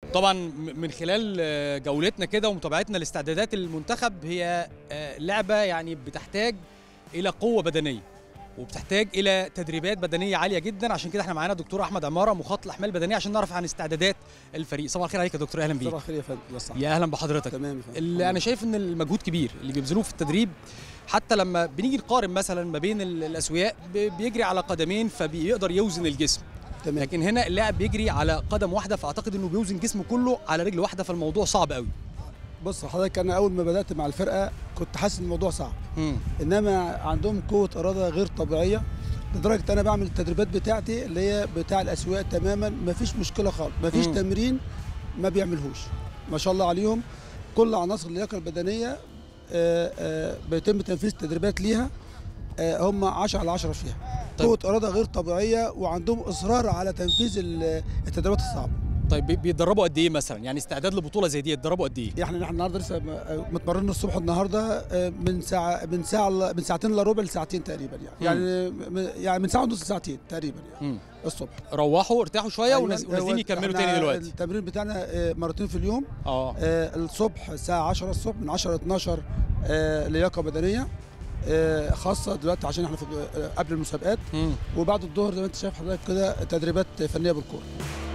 طبعا م- من خلال آه، جولتنا كده ومتابعتنا لاستعدادات المنتخب هي آه، لعبه يعني بتحتاج الى قوه بدنيه وبتحتاج الى تدريبات بدنيه عاليه جدا عشان كده احنا معانا دكتور احمد عماره مخطط الاحمال البدنيه عشان نعرف عن استعدادات الفريق صباح الخير عليك يا دكتور اهلا بيك صباح الخير يا فندم يا صح يا اهلا بحضرتك تمام يا فندم اللي انا شايف ان المجهود كبير اللي بيبذلوه في التدريب حتى لما بنيجي نقارن مثلا ما بين ال- الاسوياء ب- بيجري على قدمين فبيقدر يوزن الجسم تمام لكن هنا اللاعب بيجري على قدم واحده فاعتقد انه بيوزن جسمه كله على رجل واحده فالموضوع صعب قوي بص حضرتك انا اول ما بدات مع الفرقه كنت حاسس ان الموضوع صعب امم انما عندهم قوه اراده غير طبيعيه لدرجه انا بعمل التدريبات بتاعتي اللي هي بتاع الاسواق تماما مفيش مشكله خالص مفيش مم. تمرين ما بيعملهوش ما شاء الله عليهم كل عناصر اللياقه البدنيه آه، آه، بيتم تنفيذ تدريبات ليها آه، هم 10 على 10 فيها طيب. قوه اراده غير طبيعيه وعندهم اصرار على تنفيذ ال- التدريبات الصعبه طيب بي- بيتدربوا قد ايه مثلا يعني استعداد لبطوله زي دي يتدربوا قد ايه يعني احنا النهارده لسه م- متمرنين الصبح النهارده آه، من ساعه من ساعه ل- من ساعتين الا ربع لساعتين تقريبا يعني يعني م- يعني من ساعه ونص لساعتين تقريبا يعني امم الصبح روحوا ارتاحوا شويه أيوة، ونز- ونازلين هو يكملوا إحنا تاني دلوقتي التمرين بتاعنا آه، مرتين في اليوم اه آه، الصبح الساعه 10 الصبح من 10 ل 12 آه، لياقه بدنيه آه، خاصه دلوقتي عشان احنا في آه، قبل المسابقات امم وبعد الظهر زي ما انت شايف حضرتك كده تدريبات فنيه بالكوره